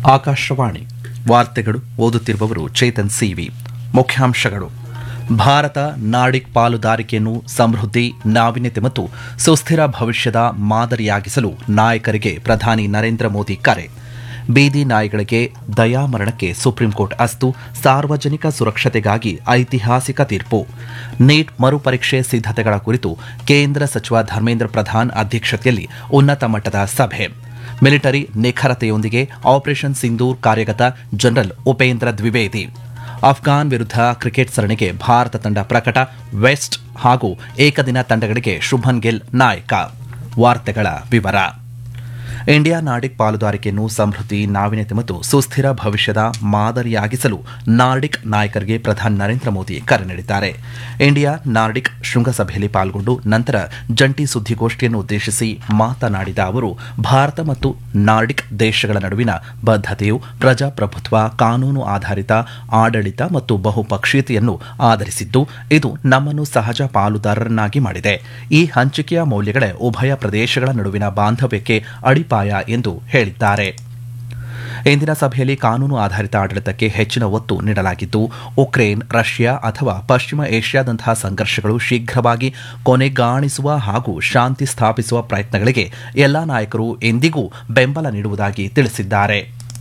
ಆಕಾಶವಾಣಿ ವಾರ್ತೆಗಳು ಓದುತ್ತಿರುವವರು ಚೇತನ್ ಸಿವಿ ಮುಖ್ಯಾಂಶಗಳು ಭಾರತ ನಾರ್ಡಿಕ್ ಪಾಲುದಾರಿಕೆಯನ್ನು ಸಮೃದ್ಧಿ ನಾವೀನ್ಯತೆ ಮತ್ತು ಸುಸ್ಥಿರ ಭವಿಷ್ಯದ ಮಾದರಿಯಾಗಿಸಲು ನಾಯಕರಿಗೆ ಪ್ರಧಾನಿ ನರೇಂದ್ರ ಮೋದಿ ಕರೆ ಬೀದಿ ನಾಯಿಗಳಿಗೆ ದಯಾಮರಣಕ್ಕೆ ಸುಪ್ರೀಂಕೋರ್ಟ್ ಅಸ್ತು ಸಾರ್ವಜನಿಕ ಸುರಕ್ಷತೆಗಾಗಿ ಐತಿಹಾಸಿಕ ತೀರ್ಪು ನೀಟ್ ಮರುಪರೀಕ್ಷೆ ಸಿದ್ಧತೆಗಳ ಕುರಿತು ಕೇಂದ್ರ ಸಚಿವ ಧರ್ಮೇಂದ್ರ ಪ್ರಧಾನ್ ಅಧ್ಯಕ್ಷತೆಯಲ್ಲಿ ಉನ್ನತ ಮಟ್ಟದ ಸಭೆ ಮಿಲಿಟರಿ ನಿಖರತೆಯೊಂದಿಗೆ ಆಪರೇಷನ್ ಸಿಂಧೂರ್ ಕಾರ್ಯಗತ ಜನರಲ್ ಉಪೇಂದ್ರ ದ್ವಿವೇದಿ ಅಫ್ಘಾನ್ ವಿರುದ್ಧ ಕ್ರಿಕೆಟ್ ಸರಣಿಗೆ ಭಾರತ ತಂಡ ಪ್ರಕಟ ವೆಸ್ಟ್ ಹಾಗೂ ಏಕದಿನ ತಂಡಗಳಿಗೆ ಶುಭನ್ ಗಿಲ್ ನಾಯಕ ವಾರ್ತೆಗಳ ವಿವರ ಇಂಡಿಯಾ ನಾರ್ಡಿಕ್ ಪಾಲುದಾರಿಕೆಯನ್ನು ಸಮೃದ್ಧಿ ನಾವೀನ್ಯತೆ ಮತ್ತು ಸುಸ್ಥಿರ ಭವಿಷ್ಯದ ಮಾದರಿಯಾಗಿಸಲು ನಾರ್ಡಿಕ್ ನಾಯಕರಿಗೆ ಪ್ರಧಾನಿ ನರೇಂದ್ರ ಮೋದಿ ಕರೆ ನೀಡಿದ್ದಾರೆ ಇಂಡಿಯಾ ನಾರ್ಡಿಕ್ ಶೃಂಗಸಭೆಯಲ್ಲಿ ಪಾಲ್ಗೊಂಡು ನಂತರ ಜಂಟಿ ಸುದ್ದಿಗೋಷ್ಠಿಯನ್ನು ಉದ್ದೇಶಿಸಿ ಮಾತನಾಡಿದ ಅವರು ಭಾರತ ಮತ್ತು ನಾರ್ಡಿಕ್ ದೇಶಗಳ ನಡುವಿನ ಬದ್ಧತೆಯು ಪ್ರಜಾಪ್ರಭುತ್ವ ಕಾನೂನು ಆಧಾರಿತ ಆಡಳಿತ ಮತ್ತು ಬಹುಪಕ್ಷೀಯತೆಯನ್ನು ಆಧರಿಸಿದ್ದು ಇದು ನಮ್ಮನ್ನು ಸಹಜ ಪಾಲುದಾರರನ್ನಾಗಿ ಮಾಡಿದೆ ಈ ಹಂಚಿಕೆಯ ಮೌಲ್ಯಗಳೇ ಉಭಯ ಪ್ರದೇಶಗಳ ನಡುವಿನ ಬಾಂಧವ್ಯಕ್ಕೆ ಅಡಿಪಾಯ ಎಂದು ಹೇಳಿದ್ದಾರೆ ಇಂದಿನ ಸಭೆಯಲ್ಲಿ ಕಾನೂನು ಆಧಾರಿತ ಆಡಳಿತಕ್ಕೆ ಹೆಚ್ಚಿನ ಒತ್ತು ನೀಡಲಾಗಿದ್ದು ಉಕ್ರೇನ್ ರಷ್ಯಾ ಅಥವಾ ಪಶ್ಚಿಮ ಏಷ್ಯಾದಂತಹ ಸಂಘರ್ಷಗಳು ಶೀಘ್ರವಾಗಿ ಕೊನೆಗಾಣಿಸುವ ಹಾಗೂ ಶಾಂತಿ ಸ್ಥಾಪಿಸುವ ಪ್ರಯತ್ನಗಳಿಗೆ ಎಲ್ಲಾ ನಾಯಕರು ಎಂದಿಗೂ ಬೆಂಬಲ ನೀಡುವುದಾಗಿ ತಿಳಿಸಿದ್ದಾರೆ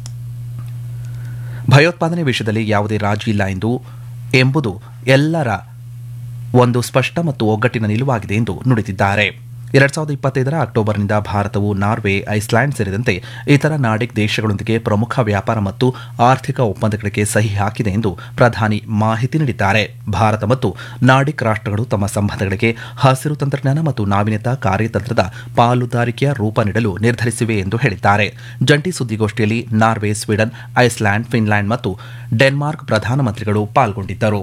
ಭಯೋತ್ಪಾದನೆ ವಿಷಯದಲ್ಲಿ ಯಾವುದೇ ರಾಜಿ ಇಲ್ಲ ಎಂದು ಎಂಬುದು ಎಲ್ಲರ ಒಂದು ಸ್ಪಷ್ಟ ಮತ್ತು ಒಗ್ಗಟ್ಟಿನ ನಿಲುವಾಗಿದೆ ಎಂದು ನುಡಿದಿದ್ದಾರೆ ಎರಡ್ ಸಾವಿರದ ಇಪ್ಪತ್ತೈದರ ಅಕ್ಟೋಬರ್ನಿಂದ ಭಾರತವು ನಾರ್ವೆ ಐಸ್ಲ್ಯಾಂಡ್ ಸೇರಿದಂತೆ ಇತರ ನಾರ್ಡಿಕ್ ದೇಶಗಳೊಂದಿಗೆ ಪ್ರಮುಖ ವ್ಯಾಪಾರ ಮತ್ತು ಆರ್ಥಿಕ ಒಪ್ಪಂದಗಳಿಗೆ ಸಹಿ ಹಾಕಿದೆ ಎಂದು ಪ್ರಧಾನಿ ಮಾಹಿತಿ ನೀಡಿದ್ದಾರೆ ಭಾರತ ಮತ್ತು ನಾರ್ಡಿಕ್ ರಾಷ್ಟ್ರಗಳು ತಮ್ಮ ಸಂಬಂಧಗಳಿಗೆ ಹಸಿರು ತಂತ್ರಜ್ಞಾನ ಮತ್ತು ನಾವೀನ್ಯತಾ ಕಾರ್ಯತಂತ್ರದ ಪಾಲುದಾರಿಕೆಯ ರೂಪ ನೀಡಲು ನಿರ್ಧರಿಸಿವೆ ಎಂದು ಹೇಳಿದ್ದಾರೆ ಜಂಟಿ ಸುದ್ದಿಗೋಷ್ಠಿಯಲ್ಲಿ ನಾರ್ವೆ ಸ್ವೀಡನ್ ಐಸ್ಲ್ಯಾಂಡ್ ಫಿನ್ಲ್ಯಾಂಡ್ ಮತ್ತು ಡೆನ್ಮಾರ್ಕ್ ಪ್ರಧಾನಮಂತ್ರಿಗಳು ಪಾಲ್ಗೊಂಡಿದ್ದರು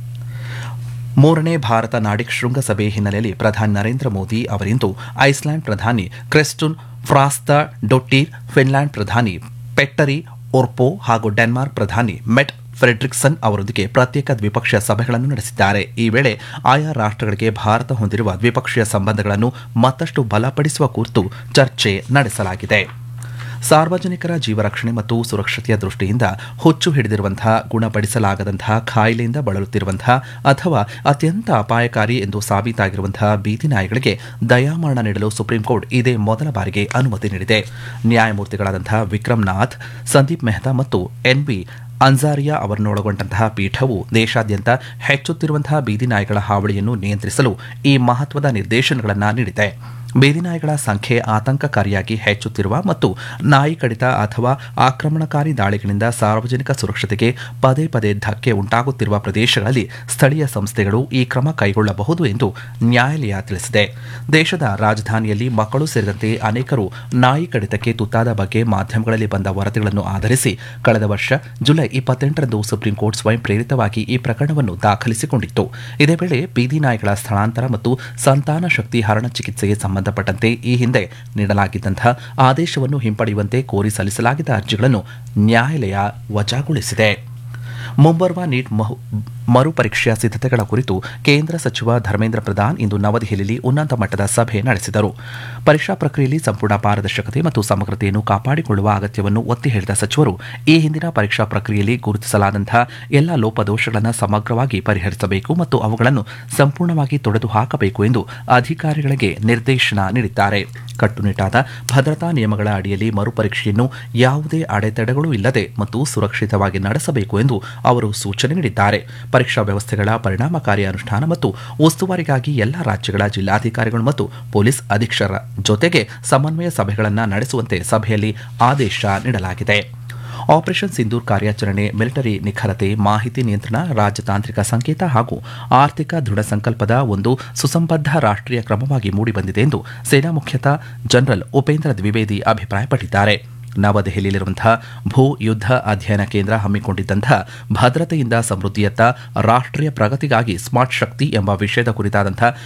ಮೂರನೇ ಭಾರತ ನಾಡಿಕ್ ಶೃಂಗಸಭೆ ಹಿನ್ನೆಲೆಯಲ್ಲಿ ಪ್ರಧಾನಿ ನರೇಂದ್ರ ಮೋದಿ ಅವರಿಂದು ಐಸ್ಲ್ಯಾಂಡ್ ಪ್ರಧಾನಿ ಕ್ರೆಸ್ಟುನ್ ಫ್ರಾಸ್ತ ಡೊಟ್ಟೀರ್ ಫಿನ್ಲ್ಯಾಂಡ್ ಪ್ರಧಾನಿ ಪೆಟ್ಟರಿ ಒರ್ಪೋ ಹಾಗೂ ಡೆನ್ಮಾರ್ಕ್ ಪ್ರಧಾನಿ ಮೆಟ್ ಫ್ರೆಡ್ರಿಕ್ಸನ್ ಅವರೊಂದಿಗೆ ಪ್ರತ್ಯೇಕ ದ್ವಿಪಕ್ಷೀಯ ಸಭೆಗಳನ್ನು ನಡೆಸಿದ್ದಾರೆ ಈ ವೇಳೆ ಆಯಾ ರಾಷ್ಟ್ರಗಳಿಗೆ ಭಾರತ ಹೊಂದಿರುವ ದ್ವಿಪಕ್ಷೀಯ ಸಂಬಂಧಗಳನ್ನು ಮತ್ತಷ್ಟು ಬಲಪಡಿಸುವ ಕುರಿತು ಚರ್ಚೆ ನಡೆಸಲಾಗಿದೆ ಸಾರ್ವಜನಿಕರ ಜೀವರಕ್ಷಣೆ ಮತ್ತು ಸುರಕ್ಷತೆಯ ದೃಷ್ಟಿಯಿಂದ ಹುಚ್ಚು ಹಿಡಿದಿರುವಂತಹ ಗುಣಪಡಿಸಲಾಗದಂತಹ ಕಾಯಿಲೆಯಿಂದ ಬಳಲುತ್ತಿರುವಂತಹ ಅಥವಾ ಅತ್ಯಂತ ಅಪಾಯಕಾರಿ ಎಂದು ಸಾಬೀತಾಗಿರುವಂತಹ ಬೀದಿ ನಾಯಿಗಳಿಗೆ ದಯಾಮರಣ ನೀಡಲು ಸುಪ್ರೀಂಕೋರ್ಟ್ ಇದೇ ಮೊದಲ ಬಾರಿಗೆ ಅನುಮತಿ ನೀಡಿದೆ ನ್ಯಾಯಮೂರ್ತಿಗಳಾದಂತಹ ವಿಕ್ರಮ್ ನಾಥ್ ಸಂದೀಪ್ ಮೆಹ್ತಾ ಮತ್ತು ಎನ್ಬಿ ಅನ್ಸಾರಿಯಾ ಅವರನ್ನೊಳಗೊಂಡಂತಹ ಪೀಠವು ದೇಶಾದ್ಯಂತ ಹೆಚ್ಚುತ್ತಿರುವಂತಹ ಬೀದಿ ನಾಯಿಗಳ ಹಾವಳಿಯನ್ನು ನಿಯಂತ್ರಿಸಲು ಈ ಮಹತ್ವದ ನಿರ್ದೇಶನಗಳನ್ನು ನೀಡಿದೆ ಬೀದಿ ನಾಯಿಗಳ ಸಂಖ್ಯೆ ಆತಂಕಕಾರಿಯಾಗಿ ಹೆಚ್ಚುತ್ತಿರುವ ಮತ್ತು ನಾಯಿ ಕಡಿತ ಅಥವಾ ಆಕ್ರಮಣಕಾರಿ ದಾಳಿಗಳಿಂದ ಸಾರ್ವಜನಿಕ ಸುರಕ್ಷತೆಗೆ ಪದೇ ಪದೇ ಧಕ್ಕೆ ಉಂಟಾಗುತ್ತಿರುವ ಪ್ರದೇಶಗಳಲ್ಲಿ ಸ್ಥಳೀಯ ಸಂಸ್ಥೆಗಳು ಈ ಕ್ರಮ ಕೈಗೊಳ್ಳಬಹುದು ಎಂದು ನ್ಯಾಯಾಲಯ ತಿಳಿಸಿದೆ ದೇಶದ ರಾಜಧಾನಿಯಲ್ಲಿ ಮಕ್ಕಳು ಸೇರಿದಂತೆ ಅನೇಕರು ನಾಯಿ ಕಡಿತಕ್ಕೆ ತುತ್ತಾದ ಬಗ್ಗೆ ಮಾಧ್ಯಮಗಳಲ್ಲಿ ಬಂದ ವರದಿಗಳನ್ನು ಆಧರಿಸಿ ಕಳೆದ ವರ್ಷ ಜುಲೈ ಇಪ್ಪತ್ತೆಂಟರಂದು ಸುಪ್ರೀಂಕೋರ್ಟ್ ಸ್ವಯಂ ಪ್ರೇರಿತವಾಗಿ ಈ ಪ್ರಕರಣವನ್ನು ದಾಖಲಿಸಿಕೊಂಡಿತ್ತು ಇದೇ ವೇಳೆ ಬೀದಿ ನಾಯಿಗಳ ಸ್ಥಳಾಂತರ ಮತ್ತು ಸಂತಾನ ಶಕ್ತಿ ಹರಣ ಚಿಕಿತ್ಸೆಗೆ ಸಂಬಂಧಪಟ್ಟಂತೆ ಈ ಹಿಂದೆ ನೀಡಲಾಗಿದ್ದಂತಹ ಆದೇಶವನ್ನು ಹಿಂಪಡೆಯುವಂತೆ ಕೋರಿ ಸಲ್ಲಿಸಲಾಗಿದ್ದ ಅರ್ಜಿಗಳನ್ನು ನ್ಯಾಯಾಲಯ ವಜಾಗೊಳಿಸಿದೆ ಮುಂಬರುವ ನೀಟ್ ಮರುಪರೀಕ್ಷೆಯ ಸಿದ್ಧತೆಗಳ ಕುರಿತು ಕೇಂದ್ರ ಸಚಿವ ಧರ್ಮೇಂದ್ರ ಪ್ರಧಾನ್ ಇಂದು ನವದೆಹಲಿಯಲ್ಲಿ ಉನ್ನತ ಮಟ್ಟದ ಸಭೆ ನಡೆಸಿದರು ಪರೀಕ್ಷಾ ಪ್ರಕ್ರಿಯೆಯಲ್ಲಿ ಸಂಪೂರ್ಣ ಪಾರದರ್ಶಕತೆ ಮತ್ತು ಸಮಗ್ರತೆಯನ್ನು ಕಾಪಾಡಿಕೊಳ್ಳುವ ಅಗತ್ಯವನ್ನು ಒತ್ತಿ ಹೇಳಿದ ಸಚಿವರು ಈ ಹಿಂದಿನ ಪರೀಕ್ಷಾ ಪ್ರಕ್ರಿಯೆಯಲ್ಲಿ ಗುರುತಿಸಲಾದಂತಹ ಎಲ್ಲ ಲೋಪದೋಷಗಳನ್ನು ಸಮಗ್ರವಾಗಿ ಪರಿಹರಿಸಬೇಕು ಮತ್ತು ಅವುಗಳನ್ನು ಸಂಪೂರ್ಣವಾಗಿ ತೊಡೆದು ಹಾಕಬೇಕು ಎಂದು ಅಧಿಕಾರಿಗಳಿಗೆ ನಿರ್ದೇಶನ ನೀಡಿದ್ದಾರೆ ಕಟ್ಟುನಿಟ್ಟಾದ ಭದ್ರತಾ ನಿಯಮಗಳ ಅಡಿಯಲ್ಲಿ ಮರುಪರೀಕ್ಷೆಯನ್ನು ಯಾವುದೇ ಅಡೆತಡೆಗಳು ಇಲ್ಲದೆ ಮತ್ತು ಸುರಕ್ಷಿತವಾಗಿ ನಡೆಸಬೇಕು ಎಂದು ಅವರು ಸೂಚನೆ ನೀಡಿದ್ದಾರೆ ಪರೀಕ್ಷಾ ವ್ಯವಸ್ಥೆಗಳ ಪರಿಣಾಮಕಾರಿ ಅನುಷ್ಠಾನ ಮತ್ತು ಉಸ್ತುವಾರಿಗಾಗಿ ಎಲ್ಲಾ ರಾಜ್ಯಗಳ ಜಿಲ್ಲಾಧಿಕಾರಿಗಳು ಮತ್ತು ಪೊಲೀಸ್ ಅಧೀಕ್ಷರ ಜೊತೆಗೆ ಸಮನ್ವಯ ಸಭೆಗಳನ್ನು ನಡೆಸುವಂತೆ ಸಭೆಯಲ್ಲಿ ಆದೇಶ ನೀಡಲಾಗಿದೆ ಆಪರೇಷನ್ ಸಿಂಧೂರ್ ಕಾರ್ಯಾಚರಣೆ ಮಿಲಿಟರಿ ನಿಖರತೆ ಮಾಹಿತಿ ನಿಯಂತ್ರಣ ರಾಜತಾಂತ್ರಿಕ ಸಂಕೇತ ಹಾಗೂ ಆರ್ಥಿಕ ದೃಢ ಸಂಕಲ್ಪದ ಒಂದು ಸುಸಂಬದ್ಧ ರಾಷ್ಟ್ರೀಯ ಕ್ರಮವಾಗಿ ಮೂಡಿಬಂದಿದೆ ಎಂದು ಸೇನಾ ಮುಖ್ಯಸ್ಥ ಜನರಲ್ ಉಪೇಂದ್ರ ದ್ವಿವೇದಿ ಅಭಿಪ್ರಾಯಪಟ್ಟಿದ್ದಾರೆ ನವದೆಹಲಿಯಲ್ಲಿರುವಂತಹ ಭೂ ಯುದ್ಧ ಅಧ್ಯಯನ ಕೇಂದ್ರ ಹಮ್ಮಿಕೊಂಡಿದ್ದಂತಹ ಭದ್ರತೆಯಿಂದ ಸಮೃದ್ಧಿಯತ್ತ ರಾಷ್ಟ್ರೀಯ ಪ್ರಗತಿಗಾಗಿ ಸ್ಮಾರ್ಟ್ ಶಕ್ತಿ ಎಂಬ ವಿಷಯದ ಕುರಿತಾದಂತಹ